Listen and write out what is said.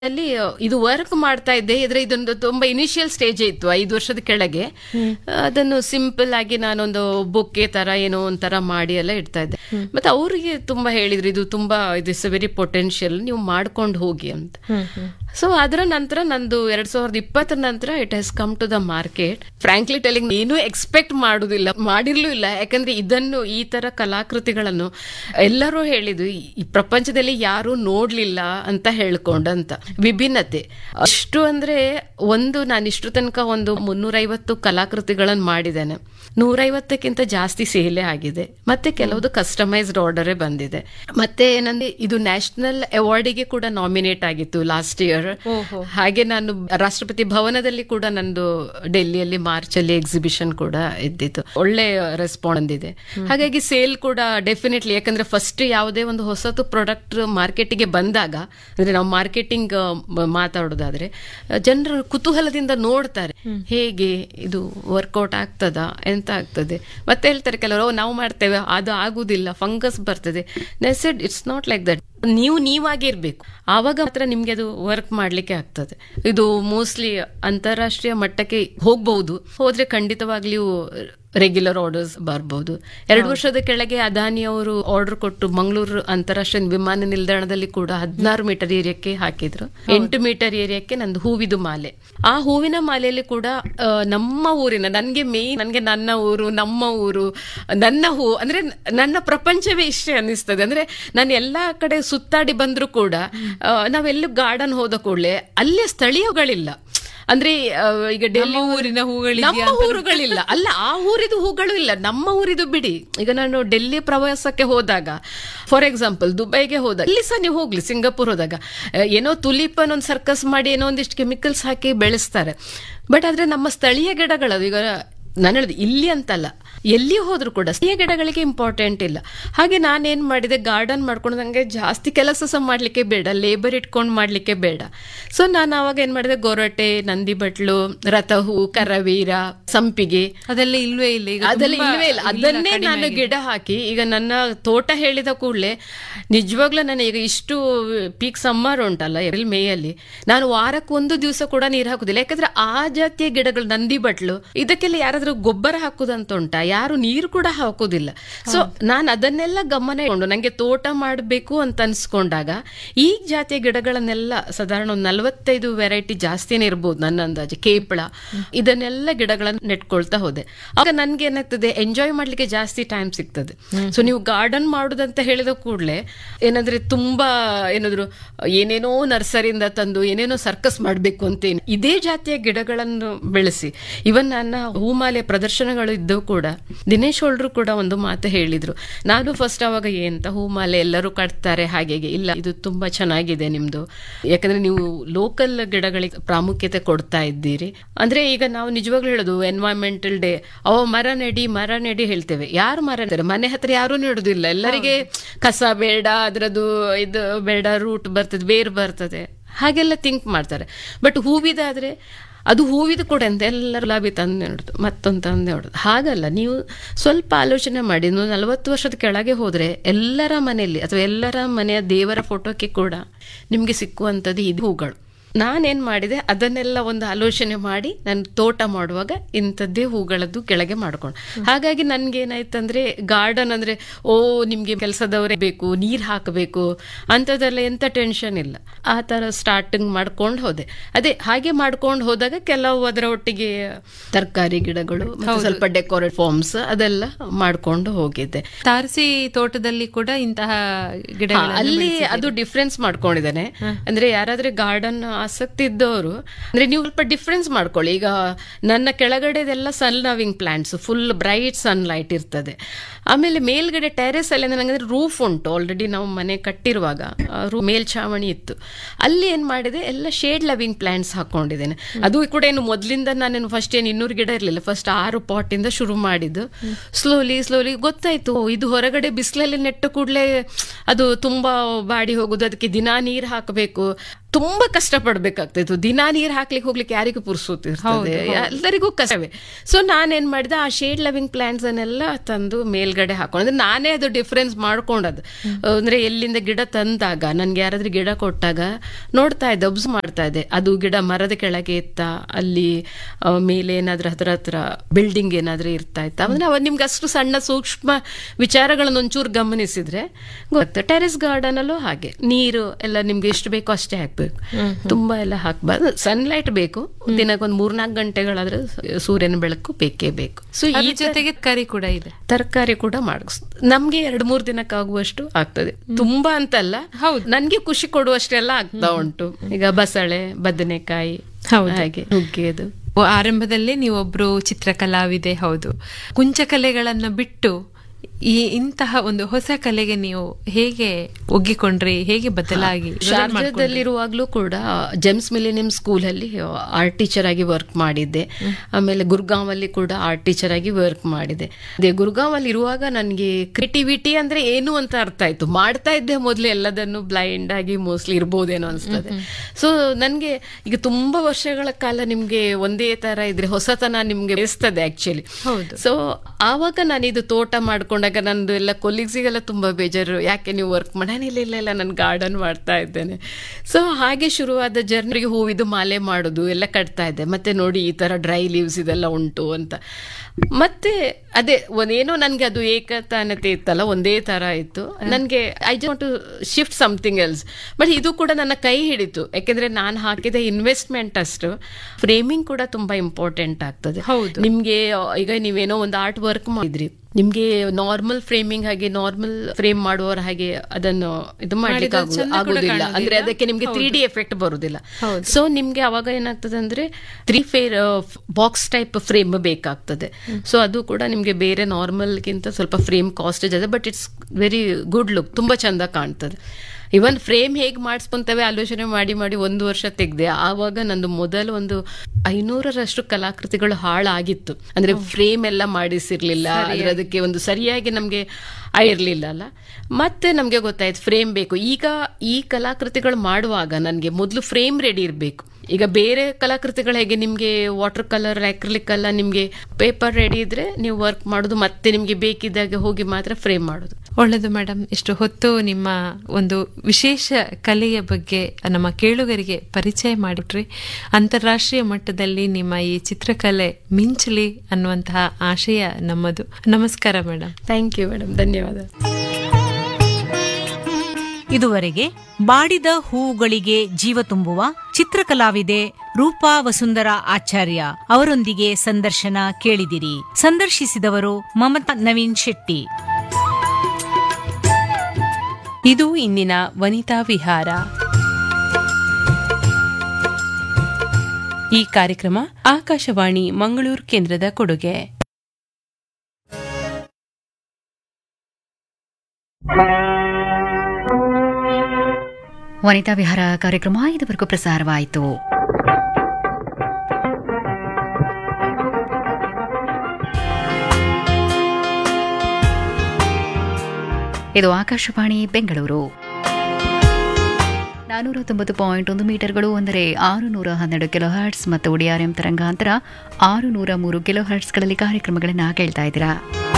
ಅಲ್ಲಿ ಇದು ವರ್ಕ್ ಮಾಡ್ತಾ ಇದ್ದೆ ಇದ್ರೆ ಇದೊಂದು ತುಂಬಾ ಇನಿಷಿಯಲ್ ಸ್ಟೇಜ್ ಇತ್ತು ಐದು ವರ್ಷದ ಕೆಳಗೆ ಅದನ್ನು ಸಿಂಪಲ್ ಆಗಿ ನಾನೊಂದು ಬೊಕ್ಕೆ ತರ ಏನೋ ಒಂಥರ ಮಾಡಿ ಎಲ್ಲ ಇಡ್ತಾ ಇದ್ದೆ ಮತ್ತೆ ಅವರಿಗೆ ತುಂಬಾ ಹೇಳಿದ್ರು ಇದು ತುಂಬಾ ಇದು ಇಸ್ ವೆರಿ ಪೊಟೆನ್ಶಿಯಲ್ ನೀವು ಮಾಡ್ಕೊಂಡು ಹೋಗಿ ಅಂತ ಸೊ ಅದರ ನಂತರ ನಂದು ಎರಡ್ ಸಾವಿರದ ಇಪ್ಪತ್ತರ ನಂತರ it has come to the market frankly telling ಏನು ಎಕ್ಸ್ಪೆಕ್ಟ್ ಮಾಡುದಿಲ್ಲ ಮಾಡಿರ್ಲೂ ಇಲ್ಲ ಯಾಕಂದ್ರೆ ಇದನ್ನು ಈ ತರ ಕಲಾಕೃತಿಗಳನ್ನು ಎಲ್ಲರೂ ಹೇಳಿದ್ರು ಈ- ಈ ಪ್ರಪಂಚದಲ್ಲಿ ಯಾರು ನೋಡ್ಲಿಲ್ಲ ಅಂತ ಹೇಳ್ಕೊಂಡಂತ ವಿಭಿನ್ನತೆ ಅಷ್ಟು ಅಂದ್ರೆ ಒಂದು ನಾನು ಇಷ್ಟು ತನಕ ಒಂದು ಮುನ್ನೂರೈವತ್ತು ಕಲಾಕೃತಿಗಳನ್ನು ಮಾಡಿದ್ದೇನೆ ನೂರೈವತ್ತಕ್ಕಿಂತ ಜಾಸ್ತಿ ಸೇಲೆ ಆಗಿದೆ ಮತ್ತೆ ಕೆಲವುದು ಕಸ್ಟಮೈಸ್ಡ್ ಆರ್ಡರೇ ಬಂದಿದೆ ಮತ್ತೆ ಏನಂದ್ರೆ ಇದು ನ್ಯಾಷನಲ್ ಅವಾರ್ಡಿಗೆ ಕೂಡ ನಾಮಿನೇಟ್ ಆಗಿತ್ತು ಲಾಸ್ಟ್ ಇಯರ್ ಹಾಗೆ ನಾನು ರಾಷ್ಟ್ರಪತಿ ಭವನದಲ್ಲಿ ಕೂಡ ನಂದು ಡೆಲ್ಲಿಯಲ್ಲಿ ಮಾರ್ಚ್ ಅಲ್ಲಿ ಎಕ್ಸಿಬಿಷನ್ ಕೂಡ ಇದ್ದಿತ್ತು ಒಳ್ಳೆ ರೆಸ್ಪಾನ್ಸ್ ಬಂದಿದೆ ಹಾಗಾಗಿ ಸೇಲ್ ಕೂಡ ಡೆಫಿನೆಟ್ಲಿ ಯಾಕಂದ್ರೆ ಫಸ್ಟ್ ಯಾವುದೇ ಒಂದು ಹೊಸತು ಪ್ರಾಡಕ್ಟ್ ಮಾರ್ಕೆಟಿಗೆ ಬಂದಾಗ ಅಂದ್ರೆ ನಾವು ಮಾರ್ಕೆಟಿಂಗ್ ಮಾತಾಡೋದಾದ್ರೆ ಜನರು ಕುತೂಹಲದಿಂದ ನೋಡ್ತಾರೆ ಹೇಗೆ ಇದು ವರ್ಕೌಟ್ ಆಗ್ತದಾ ಎಂತ ಆಗ್ತದೆ ಮತ್ತೆ ಹೇಳ್ತಾರೆ ಕೆಲವರು "ಓ, ನಾವು ಮಾಡ್ತೇವೆ ಅದು ಆಗುದಿಲ್ಲ ಫಂಗಸ್ ಬರ್ತದೆ ನೆಸೆಡ್ ಇಟ್ಸ್ ನಾಟ್ ಲೈಕ್ ದಟ್ ನೀವು ನೀವಾಗಿರ್ಬೇಕು ಆವಾಗ ಮಾತ್ರ ನಿಮ್ಗೆ ಅದು ವರ್ಕ್ ಮಾಡ್ಲಿಕ್ಕೆ ಆಗ್ತದೆ ಇದು ಮೋಸ್ಟ್ಲಿ ಅಂತಾರಾಷ್ಟ್ರೀಯ ಮಟ್ಟಕ್ಕೆ ಹೋಗ್ಬಹುದು ಹೋದ್ರೆ ಖಂಡಿತವಾಗ್ಲಿಯೂ ರೆಗ್ಯುಲರ್ ಆರ್ಡರ್ಸ್ ಬರ್ಬೋದು ಎರಡು ವರ್ಷದ ಕೆಳಗೆ ಅದಾನಿ ಅವರು ಆರ್ಡರ್ ಕೊಟ್ಟು ಮಂಗಳೂರು ಅಂತಾರಾಷ್ಟ್ರೀಯ ವಿಮಾನ ನಿಲ್ದಾಣದಲ್ಲಿ ಕೂಡ ಹದಿನಾರು ಮೀಟರ್ ಏರಿಯಾಕ್ಕೆ ಹಾಕಿದ್ರು ಎಂಟು ಮೀಟರ್ ಏರಿಯಾಕ್ಕೆ ನಂದು ಹೂವಿದು ಮಾಲೆ ಆ ಹೂವಿನ ಮಾಲೆಯಲ್ಲಿ ಕೂಡ ಆ, ನಮ್ಮ ಊರಿನ ನನ್ಗೆ ಮೇನ್ ನನ್ಗೆ ನನ್ನ ಊರು ನಮ್ಮ ಊರು ನನ್ನ ಹೂ ಅಂದ್ರೆ ನನ್ನ ಪ್ರಪಂಚವೇ ಇಷ್ಟೇ ಅನ್ನಿಸ್ತದೆ ಅಂದ್ರೆ ನಾನು ಎಲ್ಲಾ ಕಡೆ ಸುತ್ತಾಡಿ ಬಂದ್ರು ಕೂಡ ಆ, ನಾವೆಲ್ಲೂ ಗಾರ್ಡನ್ ಹೋದ ಕೂಡಲೇ ಅಲ್ಲೇ ಸ್ಥಳೀಯಗಳಿಲ್ಲ ಅಂದ್ರೆ ಆ, ಈಗ ಡೆಲ್ಲಿ ಊರಿನ ಹೂಗಳಿದ್ಯಾ ನಮ್ಮ ಊರುಗಳಿಲ್ಲ ಅಲ್ಲ ಆ ಊರಿದು ಹೂಗಳು ಇಲ್ಲ ನಮ್ಮ ಊರಿದು ಬಿಡಿ ಈಗ ನಾನು ಡೆಲ್ಲಿ ಪ್ರವಾಸಕ್ಕೆ ಹೋದಾಗ ಫಾರ್ ಎಕ್ಸಾಂಪಲ್ ದುಬೈಗೆ ಹೋದಾಗ ಇಲ್ಲಿ ಸಹ ನೀವು ಹೋಗ್ಲಿ ಸಿಂಗಾಪುರ್ ಹೋದಾಗ ಆ, ಏನೋ ತುಲಿಪ್ ಒಂದು ಸರ್ಕಸ್ ಮಾಡಿ ಏನೋ ಒಂದಿಷ್ಟು ಕೆಮಿಕಲ್ಸ್ ಹಾಕಿ ಬೆಳೆಸ್ತಾರೆ ಬಟ್ ಆದ್ರೆ ನಮ್ಮ ಸ್ಥಳೀಯ ಗಿಡಗಳದು ಈಗ ನಾನು ಹೇಳಿದೆ ಇಲ್ಲಿ ಅಂತಲ್ಲ ಎಲ್ಲಿ ಹೋದ್ರು ಕೂಡ ಸ್ಥಳೀಯ ಗಿಡಗಳಿಗೆ ಇಂಪಾರ್ಟೆಂಟ್ ಇಲ್ಲ ಹಾಗೆ ನಾನೇನ್ ಮಾಡಿದೆ ಗಾರ್ಡನ್ ಮಾಡ್ಕೊಂಡು ನಂಗೆ ಜಾಸ್ತಿ ಕೆಲಸ ಸಹ ಮಾಡ್ಲಿಕ್ಕೆ ಬೇಡ ಲೇಬರ್ ಇಟ್ಕೊಂಡು ಮಾಡ್ಲಿಕ್ಕೆ ಬೇಡ ಸೊ ನಾನು ಅವಾಗ ಏನ್ ಮಾಡಿದೆ ಗೊರಟೆ ನಂದಿ ಬಟ್ಲು ರಥಹೂ ಕರವೀರ ಸಂಪಿಗೆ ಅದೆಲ್ಲ ಇಲ್ವೇ ಇಲ್ಲ ಈಗ ಅದೆಲ್ಲ ತುಂಬಾ ಇಲ್ವೇ ಇಲ್ಲ ಅದನ್ನೇ ನಾನು ಗಿಡ ಹಾಕಿ ಈಗ ನನ್ನ ತೋಟ ಹೇಳಿದ ಕೂಡಲೇ ನಿಜವಾಗ್ಲೂ ನಾನು ಈಗ ಇಷ್ಟು ಪೀಕ್ ಸಮ್ಮರ್ ಉಂಟಲ್ಲ ಏಪ್ರಿಲ್ ಮೇಯಲ್ಲಿ ನಾನು ವಾರಕ್ಕೆ ಒಂದು ದಿವಸ ಕೂಡ ನೀರು ಹಾಕುದಿಲ್ಲ ಯಾಕಂದ್ರೆ ಆ ಜಾತಿಯ ಗಿಡಗಳು ನಂದಿ ಬಟ್ಲು ಇದಕ್ಕೆಲ್ಲ ಯಾರಾದ್ರೂ ಗೊಬ್ಬರ ಹಾಕುದಂತ ಉಂಟಾ ಯಾರು ನೀರು ಕೂಡ ಹಾಕುದಿಲ್ಲ ಸೊ ನಾನು ಅದನ್ನೆಲ್ಲ ಗಮನ ಇಟ್ಕೊಂಡು ನಂಗೆ ತೋಟ ಮಾಡಬೇಕು ಅಂತ ಅನ್ಸ್ಕೊಂಡಾಗ ಈ ಜಾತಿಯ ಗಿಡಗಳನ್ನೆಲ್ಲ ಸಾಧಾರಣ ಒಂದು ನಲವತ್ತೈದು ವೆರೈಟಿ ಜಾಸ್ತಿನೇ ಇರ್ಬೋದು ನನ್ನ ಅಂದಾಜು ಕೇಪಳ ಇದನ್ನೆಲ್ಲ ಗಿಡಗಳನ್ನು ನೆಟ್ಕೊಳ್ತಾ ಹೋದೆ ಆಗ ನನ್ಗೆ ಏನಾಗ್ತದೆ ಎಂಜಾಯ್ ಮಾಡ್ಲಿಕ್ಕೆ ಜಾಸ್ತಿ ಟೈಮ್ ಸಿಗ್ತದೆ ಸೊ ನೀವು ಗಾರ್ಡನ್ ಮಾಡುದಂತ ಹೇಳಿದ ಕೂಡಲೇ ಏನಂದ್ರೆ ತುಂಬಾ ಏನಾದ್ರು ಏನೇನೋ ನರ್ಸರಿಯಿಂದ ತಂದು ಏನೇನೋ ಸರ್ಕಸ್ ಮಾಡಬೇಕು ಅಂತೇನು ಇದೇ ಜಾತಿಯ ಗಿಡಗಳನ್ನು ಬೆಳೆಸಿ ಇವನ್ ನನ್ನ ಹೂಮಾಲೆ ಪ್ರದರ್ಶನಗಳು ಇದ್ದವು ಕೂಡ ದಿನೇಶ್ ಹೊಳ್ರು ಕೂಡ ಒಂದು ಮಾತು ಹೇಳಿದ್ರು ನಾನು ಫಸ್ಟ್ ಅವಾಗ ಎಂತ ಹೂಮಾಲೆ ಎಲ್ಲರೂ ಕಟ್ತಾರೆ ಹಾಗೆ ಹೀಗೆ. ಇಲ್ಲ ಇದು ತುಂಬಾ ಚೆನ್ನಾಗಿದೆ ನಿಮ್ದು ಯಾಕಂದ್ರೆ ನೀವು ಲೋಕಲ್ ಗಿಡಗಳಿಗೆ ಪ್ರಾಮುಖ್ಯತೆ ಕೊಡ್ತಾ ಇದ್ದೀರಿ ಅಂದ್ರೆ ಈಗ ನಾವು ನಿಜವಾಗ್ಲೂ ಹೇಳೋದು ಎನ್ವೈರನ್ಮೆಂಟಲ್ ಡೇ ಅವ ಮರ ನೆಡಿ ಮರ ನೆಡಿ ಹೇಳ್ತೇವೆ ಯಾರು ಮರ ನೆಡ್ತಾರೆ ಮನೆ ಹತ್ರ ಯಾರು ನೆಡುದಿಲ್ಲ ಎಲ್ಲರಿಗೆ ಕಸ ಬೇಡ ಅದ್ರದ್ದು ಇದು ಬೇಡ ರೂಟ್ ಬರ್ತದೆ ಬೇರು ಬರ್ತದೆ ಹಾಗೆಲ್ಲ ಥಿಂಕ್ ಮಾಡ್ತಾರೆ ಬಟ್ ಹೂವಿದಾದ್ರೆ ಅದು ಹೂವಿದು ಕೂಡ ಅಂತ ಎಲ್ಲರೂ ಗುಲಾಬಿ ತಂದೆ ನೋಡುದು ಮತ್ತೊಂದು ತಂದೆ ನೋಡುದು ಹಾಗಲ್ಲ ನೀವು ಸ್ವಲ್ಪ ಆಲೋಚನೆ ಮಾಡಿ ನೀವು ನಲವತ್ತು ವರ್ಷದ ಕೆಳಗೆ ಹೋದ್ರೆ ಎಲ್ಲರ ಮನೆಯಲ್ಲಿ ಅಥವಾ ಎಲ್ಲರ ಮನೆಯ ದೇವರ ಫೋಟೋಕ್ಕೆ ಕೂಡ ನಿಮ್ಗೆ ಸಿಕ್ಕುವಂಥದ್ದು ಇದು ಹೂಗಳು ನಾನೇನ್ ಮಾಡಿದೆ ಅದನ್ನೆಲ್ಲ ಒಂದು ಆಲೋಚನೆ ಮಾಡಿ ನಾನು ತೋಟ ಮಾಡುವಾಗ ಇಂಥದ್ದೇ ಹೂಗಳದ್ದು ಕೆಳಗೆ ಮಾಡ್ಕೊಂಡು ಹಾಗಾಗಿ ನನ್ಗೆ ಏನಾಯ್ತಂದ್ರೆ ಗಾರ್ಡನ್ ಅಂದ್ರೆ ಓ ನಿಮ್ಗೆ ಕೆಲಸದವರೇ ಬೇಕು ನೀರ್ ಹಾಕಬೇಕು ಅಂಥದ್ದೆಲ್ಲ ಎಂತ ಟೆನ್ಷನ್ ಇಲ್ಲ ಆ ತರ ಸ್ಟಾರ್ಟಿಂಗ್ ಮಾಡ್ಕೊಂಡು ಹೋದೆ ಅದೇ ಹಾಗೆ ಮಾಡ್ಕೊಂಡು ಹೋದಾಗ ಕೆಲವು ಅದರ ಒಟ್ಟಿಗೆ ತರಕಾರಿ ಗಿಡಗಳು ಮತ್ತೆ ಸ್ವಲ್ಪ ಡೆಕೋರೇಟ್ ಫಾರ್ಮ್ಸ್ ಅದೆಲ್ಲ ಮಾಡ್ಕೊಂಡು ಹೋಗಿದ್ದೆ ತಾರಸಿ ತೋಟದಲ್ಲಿ ಕೂಡ ಇಂತಹ ಗಿಡ ಹಾ, ಅಲ್ಲಿ ಅದು ಡಿಫ್ರೆನ್ಸ್ ಮಾಡ್ಕೊಂಡಿದ್ದಾನೆ ಅಂದ್ರೆ ಯಾರಾದ್ರೆ ಗಾರ್ಡನ್ ಆಸಕ್ತಿ ಇದ್ದವರು ಅಂದ್ರೆ ನೀವು ಸ್ವಲ್ಪ ಡಿಫ್ರೆನ್ಸ್ ಮಾಡ್ಕೊಳ್ಳಿ ಈಗ ನನ್ನ ಕೆಳಗಡೆದೆಲ್ಲ sun loving plants full bright sunlight ಇರ್ತದೆ ಆಮೇಲೆ ಮೇಲ್ಗಡೆ ಟೆರೆಸ್ ಅಲ್ಲಿ ನನಗೆ ರೂಫ್ ಉಂಟು ಆಲ್ರೆಡಿ ನಾವು ಮನೆ ಕಟ್ಟಿರುವಾಗ ರೂಫ್ ಮೇಲ್ಛಾವಣಿ ಇತ್ತು ಅಲ್ಲಿ ಏನ್ ಮಾಡಿದೆ ಎಲ್ಲ ಶೇಡ್ ಲವಿಂಗ್ ಪ್ಲಾಂಟ್ಸ್ ಹಾಕೊಂಡಿದ್ದೇನೆ ಅದು ಕೂಡ ಏನು ಮೊದಲಿಂದ ನಾನೇನು ಫಸ್ಟ್ ಏನು ಇನ್ನೂರು ಗಿಡ ಇರಲಿಲ್ಲ ಫಸ್ಟ್ ಆರು ಪಾಟ್ ಇಂದ ಶುರು ಮಾಡಿದ್ದು ಸ್ಲೋಲಿ ಸ್ಲೋಲಿ ಗೊತ್ತಾಯ್ತು ಓ, ಇದು ಹೊರಗಡೆ ಬಿಸಿಲಲ್ಲಿ ನೆಟ್ಟ ಕೂಡಲೇ ಅದು ತುಂಬಾ ಬಾಡಿ ಹೋಗುದು ಅದಕ್ಕೆ ದಿನಾ ನೀರು ಹಾಕಬೇಕು ತುಂಬಾ ಕಷ್ಟ ಪಡ್ಬೇಕಾಗ್ತಿತ್ತು ದಿನಾ ನೀರ್ ಹಾಕ್ಲಿಕ್ಕೆ ಹೋಗ್ಲಿಕ್ಕೆ ಯಾರಿಗೂ ಪುರ್ಸೋತಿರ್ತದೆ ಎಲ್ಲರಿಗೂ ಕಷ್ಟವೇ ಸೊ ನಾನೇನ್ ಮಾಡಿದೆ ಆ ಶೇಡ್ ಲವಿಂಗ್ ಪ್ಲಾಂಟ್ಸ್ ಅನ್ನೆಲ್ಲ ತಂದು ಮೇಲ್ಗಡೆ ಹಾಕೊಂಡು ಅಂದ್ರೆ ನಾನೇ ಅದು ಡಿಫ್ರೆನ್ಸ್ ಮಾಡ್ಕೊಂಡದ್ದು ಅಂದ್ರೆ ಎಲ್ಲಿಂದ ಗಿಡ ತಂದಾಗ ನನ್ಗೆ ಯಾರಾದ್ರೂ ಗಿಡ ಕೊಟ್ಟಾಗ ನೋಡ್ತಾ ಇದ್ದೆ ಒಬ್ಸ್ ಮಾಡ್ತಾ ಇದ್ದೆ ಅದು ಗಿಡ ಮರದ ಕೆಳಗೆ ಇತ್ತ ಅಲ್ಲಿ ಆ, ಮೇಲೆ ಏನಾದ್ರೂ ಹತ್ರ ಹತ್ರ ಬಿಲ್ಡಿಂಗ್ ಏನಾದ್ರೂ ಇರ್ತಾ ಇತ್ತ ಅಂದ್ರೆ ಅವಾಗ ನಿಮ್ಗೆ ಅಷ್ಟು ಸಣ್ಣ ಸೂಕ್ಷ್ಮ ವಿಚಾರಗಳನ್ನು ಒಂಚೂರು ಗಮನಿಸಿದ್ರೆ ಗೊತ್ತು ಟೆರೆಸ್ ಗಾರ್ಡನ್ ಅಲ್ಲೂ ಹಾಗೆ ನೀರು ಎಲ್ಲ ನಿಮ್ಗೆ ಎಷ್ಟು ಬೇಕೋ ಅಷ್ಟೇ ಹಾಕ್ಬೇಕು ತುಂಬಾ ಎಲ್ಲ ಹಾಕ್ಬಾರ್ದು ಸನ್ಲೈಟ್ ಬೇಕು ದಿನಕ್ಕೊಂದು ಮೂರ್ನಾಲ್ಕು ಗಂಟೆಗಳಾದ್ರೆ ಸೂರ್ಯನ ಬೆಳಕು ಬೇಕೇ ಬೇಕು ಸೊ ಈ ಅದ್ರ ಜೊತೆಗೆ ಕರಿ ಕೂಡ ಇದೆ ತರಕಾರಿ ಕೂಡ ಮಾಡಿಸ್ ನಮ್ಗೆ ಎರಡ್ ಮೂರ್ ದಿನಕ್ಕಾಗುವಷ್ಟು ಆಗ್ತದೆ ತುಂಬಾ ಅಂತಲ್ಲ ಹೌದು. ನನ್ಗೆ ಖುಷಿ ಕೊಡುವಷ್ಟೆಲ್ಲ ಆಗ್ತಾ ಉಂಟು ಈಗ ಬಸಳೆ ಬದನೆಕಾಯಿ ಹೌದು. ಹಾಗೆ ನುಗ್ಗೆದು ಓ, ಆರಂಭದಲ್ಲೇ ನೀವೊಬ್ರು ಚಿತ್ರಕಲಾವಿದೆ ಹೌದು ಕುಂಚಕಲೆಗಳನ್ನ ಬಿಟ್ಟು ಈ ಇಂತಹ ಒಂದು ಹೊಸ ಕಲೆಗೆ ನೀವು ಹೇಗೆ ಒಗ್ಗಿಕೊಂಡ್ರಿ ಹೇಗೆ ಬದಲಾಗಿ ಬದಲ್ ಮಾಡ್ಕೊಂಡ್ರಿ? ಶಾರಜಾದಲ್ಲಿರುವಾಗ್ಲೂ ಕೂಡ ಜೆಮ್ಸ್ ಮಿಲಿನಿಯಂ ಸ್ಕೂಲ್ ಅಲ್ಲಿ ಆರ್ಟ್ ಟೀಚರ್ ಆಗಿ ವರ್ಕ್ ಮಾಡಿದ್ದೆ ಆಮೇಲೆ ಗುರ್ಗಾಂವ್ ಅಲ್ಲಿ ಕೂಡ ಆರ್ಟ್ ಟೀಚರ್ ಆಗಿ ವರ್ಕ್ ಮಾಡಿದೆ ಅದೇ ಗುರ್ಗಾಂವ್ ಅಲ್ಲಿ ಇರುವಾಗ ನನಗೆ ಕ್ರಿಯೇಟಿವಿಟಿ ಅಂದ್ರೆ ಏನು ಅಂತ ಅರ್ಥ ಆಯ್ತು ಮಾಡ್ತಾ ಇದ್ದೆ ಮೊದಲು ಎಲ್ಲದನ್ನು ಬ್ಲೈಂಡ್ ಆಗಿ ಮೋಸ್ಟ್ಲಿ ಇರ್ಬೋದೇನೋ ಅನ್ಸ್ತದೆ ಸೊ ನನ್ಗೆ ಈಗ ತುಂಬಾ ವರ್ಷಗಳ ಕಾಲ ನಿಮ್ಗೆ ಒಂದೇ ತರ ಇದ್ರೆ ಹೊಸತನ ನಿಮ್ಗೆ ಬೇಯಿಸ್ತದೆ ಆಕ್ಚುಲಿ ಹೌದು. ಸೊ ಆವಾಗ ನಾನು ಇದು ತೋಟ ಮಾಡ್ಕೊಂಡಾಗ ನಂದು ಎಲ್ಲ ಕೊಲೀಗ್ಸಿಗೆಲ್ಲ ತುಂಬಾ ಬೇಜಾರು ಯಾಕೆ ನೀವು ವರ್ಕ್ ಮಾಡಿ ಇಲ್ಲ ಇಲ್ಲ ಇಲ್ಲ ನಾನು ಗಾರ್ಡನ್ ಮಾಡ್ತಾ ಇದ್ದೇನೆ ಸೊ ಹಾಗೆ ಶುರುವಾದ ಜರ್ನಿಗೆ ಹೂವಿದು ಮಾಲೆ ಮಾಡೋದು ಎಲ್ಲ ಕಟ್ತಾ ಇದ್ದೆ ಮತ್ತೆ ನೋಡಿ ಈ ತರ ಡ್ರೈ ಲೀವ್ಸ್ ಇದೆಲ್ಲ ಉಂಟು ಅಂತ ಮತ್ತೆ ಅದೇ ಒಂದೇನೋ ನನ್ಗೆ ಅದು ಏಕತಾನತೆ ಇತ್ತಲ್ಲ ಒಂದೇ ತರ ಇತ್ತು ನನ್ಗೆ I just to shift something else but ಇದು ಕೂಡ ನನ್ನ ಕೈ ಹಿಡಿತು ಯಾಕೆಂದ್ರೆ ನಾನು ಹಾಕಿದ ಇನ್ವೆಸ್ಟ್ಮೆಂಟ್ ಅಷ್ಟು ಫ್ರೇಮಿಂಗ್ ಕೂಡ ತುಂಬಾ ಇಂಪಾರ್ಟೆಂಟ್ ಆಗ್ತದೆ ಹೌದು. ನಿಮ್ಗೆ ಈಗ ನೀವೇನೋ ಒಂದು ಆರ್ಟ್ ವರ್ಕ್ ಮಾಡಿದ್ರಿ ನಿಮ್ಗೆ ನಾರ್ಮಲ್ ಫ್ರೇಮಿಂಗ್ ಹಾಗೆ ನಾರ್ಮಲ್ ಫ್ರೇಮ್ ಮಾಡುವವರ ಹಾಗೆ ಅದನ್ನು ಇದು ಮಾಡ್ಲಿಕ್ಕೆ ಮಾಡಿದ್ರೆ ಆಗು- ಚಂದ ಕೂಡ ಆಗುದಿಲ್ಲ ಕಾಣುದಿಲ್ಲ. ಅಂದ್ರೆ ಅದಕ್ಕೆ ನಿಮ್ಗೆ ತ್ರೀ ಡಿ ಎಫೆಕ್ಟ್ ಬರುದಿಲ್ಲ ಹೌದು. ಸೊ ನಿಮ್ಗೆ ಅವಾಗ ಏನಾಗ್ತದೆ ಅಂದ್ರೆ ತ್ರೀ ಫೇರ್ ಬಾಕ್ಸ್ ಟೈಪ್ ಫ್ರೇಮ್ ಬೇಕಾಗ್ತದೆ ಸೊ ಅದು ಕೂಡ ನಿಮ್ಗೆ ಬೇರೆ ನಾರ್ಮಲ್ಗಿಂತ ಸ್ವಲ್ಪ ಫ್ರೇಮ್ ಕಾಸ್ಟ್ ಇದೆ but it's very good look ತುಂಬಾ ಚಂದ ಕಾಣ್ತದೆ ಇವನ್ ಫ್ರೇಮ್ ಹೇಗೆ ಮಾಡಿಸ್ಕೊಂತೇವೆ ಆಲೋಚನೆ ಮಾಡಿ ಮಾಡಿ ಒಂದು ವರ್ಷ ತೆಗ್ದೆ ಆವಾಗ ನಂದು ಮೊದಲು ಒಂದು ಐನೂರರಷ್ಟು ಕಲಾಕೃತಿಗಳು ಹಾಳಾಗಿತ್ತು ಅಂದ್ರೆ ಫ್ರೇಮ್ ಎಲ್ಲ ಮಾಡಿಸಿರ್ಲಿಲ್ಲ ಅಂದ್ರೆ ಅದಕ್ಕೆ ಒಂದು ಸರಿಯಾಗಿ ನಮ್ಗೆ ಇರ್ಲಿಲ್ಲ ಅಲ್ಲ ಮತ್ತೆ ನಮ್ಗೆ ಗೊತ್ತಾಯ್ತು ಫ್ರೇಮ್ ಬೇಕು ಈಗ ಈ ಕಲಾಕೃತಿಗಳು ಮಾಡುವಾಗ ನನ್ಗೆ ಮೊದಲು ಫ್ರೇಮ್ ರೆಡಿ ಇರಬೇಕು ಈಗ ಬೇರೆ ಕಲಾಕೃತಿಗಳು ಹೇಗೆ ನಿಮ್ಗೆ ವಾಟರ್ ಕಲರ್ ಅಕ್ರಿಲಿಕ್ ಎಲ್ಲ ನಿಮ್ಗೆ ಪೇಪರ್ ರೆಡಿ ಇದ್ರೆ ನೀವು ವರ್ಕ್ ಮಾಡೋದು ಮತ್ತೆ ನಿಮ್ಗೆ ಬೇಕಿದ್ದಾಗ ಹೋಗಿ ಮಾತ್ರ ಫ್ರೇಮ್ ಮಾಡೋದು ಒಳ್ಳೆದು ಮೇಡಮ್ ಇಷ್ಟು ಹೊತ್ತು ನಿಮ್ಮ ಒಂದು ವಿಶೇಷ ಕಲೆಯ ಬಗ್ಗೆ ನಮ್ಮ ಕೇಳುಗರಿಗೆ ಪರಿಚಯ ಮಾಡಿಟ್ರಿ ಅಂತಾರಾಷ್ಟ್ರೀಯ ಮಟ್ಟದಲ್ಲಿ ನಿಮ್ಮ ಈ ಚಿತ್ರಕಲೆ ಮಿಂಚಲಿ ಅನ್ನುವಂತಹ ಆಶಯ ನಮ್ಮದು ನಮಸ್ಕಾರ ಮೇಡಮ್ ಥ್ಯಾಂಕ್ ಯು ಮೇಡಮ್ ಧನ್ಯವಾದ ಇದುವರೆಗೆ ಬಾಡಿದ ಹೂವುಗಳಿಗೆ ಜೀವ ತುಂಬುವ ಚಿತ್ರಕಲಾವಿದೆ ರೂಪಾ ವಸುಂಧರ ಆಚಾರ್ಯ ಅವರೊಂದಿಗೆ ಸಂದರ್ಶನ ಕೇಳಿದಿರಿ ಸಂದರ್ಶಿಸಿದವರು ಮಮತಾ ನವೀನ್ ಶೆಟ್ಟಿ ಇದು ಇಂದಿನ ವನಿತಾ ವಿಹಾರ ಈ ಕಾರ್ಯಕ್ರಮ ಆಕಾಶವಾಣಿ ಮಂಗಳೂರು ಕೇಂದ್ರದ ಕೊಡುಗೆ ವನಿತಾ ವಿಹಾರ ಕಾರ್ಯಕ್ರಮ ಇದುವರೆಗೂ ಪ್ರಸಾರವಾಯಿತು ಇದು ಆಕಾಶವಾಣಿ ಬೆಂಗಳೂರು ನಾನೂರ ತೊಂಬತ್ತು ಪಾಯಿಂಟ್ ಒಂದು ಮೀಟರ್ಗಳು ಅಂದರೆ ಆರು ನೂರ ಹನ್ನೆರಡು ಕಿಲೋ ಹರ್ಟ್ಸ್ ಮತ್ತು ಒಡಿಆರ್ಎಂ ತರಂಗಾಂತರ ಆರು ನೂರ ಮೂರು ಕಿಲೋ ಹರ್ಟ್ಸ್ಗಳಲ್ಲಿ ಕಾರ್ಯಕ್ರಮಗಳನ್ನು ಕೇಳ್ತಾ ಇದ್ದೀರಾ